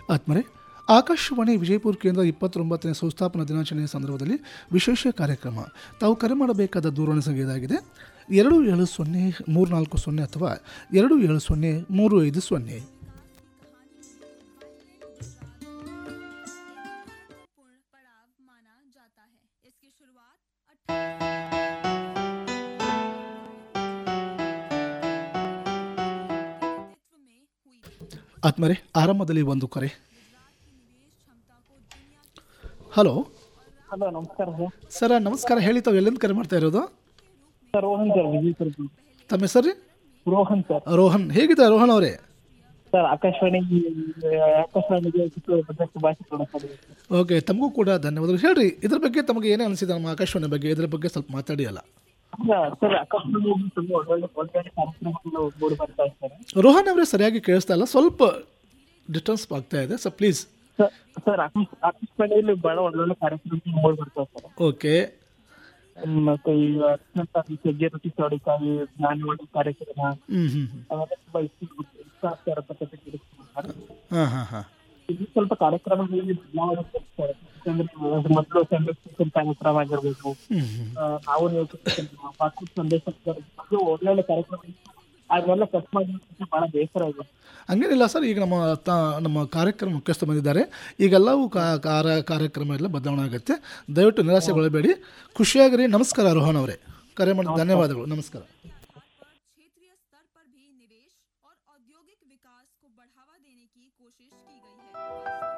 ಆತ್ಮರೆ ಆಕಾಶವಾಣಿ ವಿಜಯಪುರ ಕೇಂದ್ರ ಇಪ್ಪತ್ತೊಂಬತ್ತನೇ ಸಂಸ್ಥಾಪನಾ ದಿನಾಚರಣೆಯ ಸಂದರ್ಭದಲ್ಲಿ ವಿಶೇಷ ಕಾರ್ಯಕ್ರಮ ತಾವು ಕರೆ ಮಾಡಬೇಕಾದ ದೂರವಾಣಿ ಸಂಖ್ಯೆ ಇದಾಗಿದೆ ಎರಡು ಏಳು ಸೊನ್ನೆ ಮೂರು ನಾಲ್ಕು ಸೊನ್ನೆ ಅಥವಾ ಎರಡು ಏಳು ಸೊನ್ನೆ ಮೂರು ಐದು ಸೊನ್ನೆ पूर्ण पड़ाव माना जाता है इसकी शुरुआत नेतृत्व में हुई ಆತ್ಮರೆ ಆರಂಭದಲ್ಲಿ ಒಂದು ಕರೆ ಹಲೋ ಹಲೋ ನಮಸ್ಕಾರ ಸರ್ ಸರ ನಮಸ್ಕಾರ ಹೇಳಿ ತಾವು ಎಲ್ಲಿಂದ ಕರೆ ಮಾಡ್ತಾ ಇರೋದು ಸರ್ ರೋಹನ್ ಸರ್ ವಿಜಯಪುರ ತಮ್ಮ ಹೆಸರು ರೀ ರೋಹನ್ ಸರ್ ರೋಹನ್ ಹೇಗಿದ್ದಾರೆ ರೋಹನ್ ಅವರೇ ಸರ್ ಆಕಾಶವಾಣಿ ಆಕಾಶವಾಣಿಗೆ ಬಗ್ಗೆ ಶುಭಾಶಯಗಳು ಸರ್ ಓಕೆ ತಮಗೂ ಕೂಡ ಧನ್ಯವಾದಗಳು ಹೇಳ್ರಿ ಇದ್ರ ಬಗ್ಗೆ ತಮಗೆ ಏನೇ ಅನಿಸಿದೆ ನಮ್ಮ ಆಕಾಶವಾಣಿ ಬಗ್ಗೆ ಇದ್ರ ಬಗ್ಗೆ ಸ್ವಲ್ಪ ಮಾತಾಡಿ ಅಲ್ಲ ಅಲ್ಲ, ಸರ್ ಆಕಾಶವಾಣಿಯಲ್ಲಿ ತುಂಬಾ ಒಳ್ಳೊಳ್ಳೆ ಒಳ್ಳೊಳ್ಳೆ ಕಾರ್ಯಕ್ರಮಗಳು ಮೂಡಿ ಬರ್ತಾ ಇರ್ತಾರೆ ರೋಹನ್ ಅವರೇ ಸರಿಯಾಗಿ ಕೇಳಿಸ್ತಾ ಇಲ್ಲ ಸ್ವಲ್ಪ ಡಿಸ್ಟರ್ನ್ಸ್ ಆಗ್ತಾ ಇದೆ ಸೊ ಪ್ಲೀಸ್ ಸರ್ ಸರ್ ಆಕಾಶ ಆಕಾಶವಾಣಿಯಲ್ಲಿ ಬಹಳ ಒಳ್ಳೊಳ್ಳೆ ಕಾರ್ಯಕ್ರಮಗಳು ಮೂಡಿ ಬರ್ತಾವೆ ಸರ್ ಓಕೆ ಮತ್ತೆ ಈಗ ಸಜ್ಜೆ ರೊಟ್ಟಿ ಚೌಡಿಕಾಯಿ ಜ್ಞಾನವಾಣಿ ಕಾರ್ಯಕ್ರಮ ಹ್ಞೂ ಹ್ಞೂ ಅವೆಲ್ಲ ತುಂಬಾ ಇಷ್ಟ ಇಷ್ಟ ಆಗ್ತಾ ಇರೋ ಪದ್ಧತಿ ಸರ್ ಹಾಂ ಹಾಂ ಹಾಂ ಇದು ಸ್ವಲ್ಪ ಕಾರ್ಯಕ್ರಮಗಳಲ್ಲಿ ಬದಲಾವಣೆ ತರ್ತಾರೆ. ಯಾಕಂದ್ರೆ ಮೊದಲು ಸಂರಕ್ಷಿತ ಕಾರ್ಯಕ್ರಮ ಆಗಿರ್ಬೇಕು ಹ್ಞೂ ಹ್ಞೂ ಆ, ನಾವು ನೀವು ವಾಟ್ಸಪ್ ಸಂದೇಶ ಬಗ್ಗೆ ಒಳ್ಳೊಳ್ಳೆ ಕಾರ್ಯಕ್ರಮ ಇತ್ತು. ಅದನ್ನೆಲ್ಲ ಕಟ್ ಮಾಡಿ ಬಹಳ ಬೇಸರ ಇದೆ ಹಂಗೇನಿಲ್ಲ ಸರ್ ಈಗ ನಮ್ಮ ತ ನಮ್ಮ ಕಾರ್ಯಕ್ರಮ ಮುಖ್ಯಸ್ಥ ಬಂದಿದ್ದಾರೆ ಈಗೆಲ್ಲವೂ ಕಾ ಕಾರ ಕಾರ್ಯಕ್ರಮ ಎಲ್ಲ ಬದಲಾವಣೆ ಆಗುತ್ತೆ ದಯವಿಟ್ಟು ನಿರಾಸೆಗೊಳ್ಳಬೇಡಿ ಖುಷಿಯಾಗಿರಿ ನಮಸ್ಕಾರ ರೋಹನ್ ಅವರೇ ಕರೆ ಮಾಡಿ ಧನ್ಯವಾದಗಳು ನಮಸ್ಕಾರ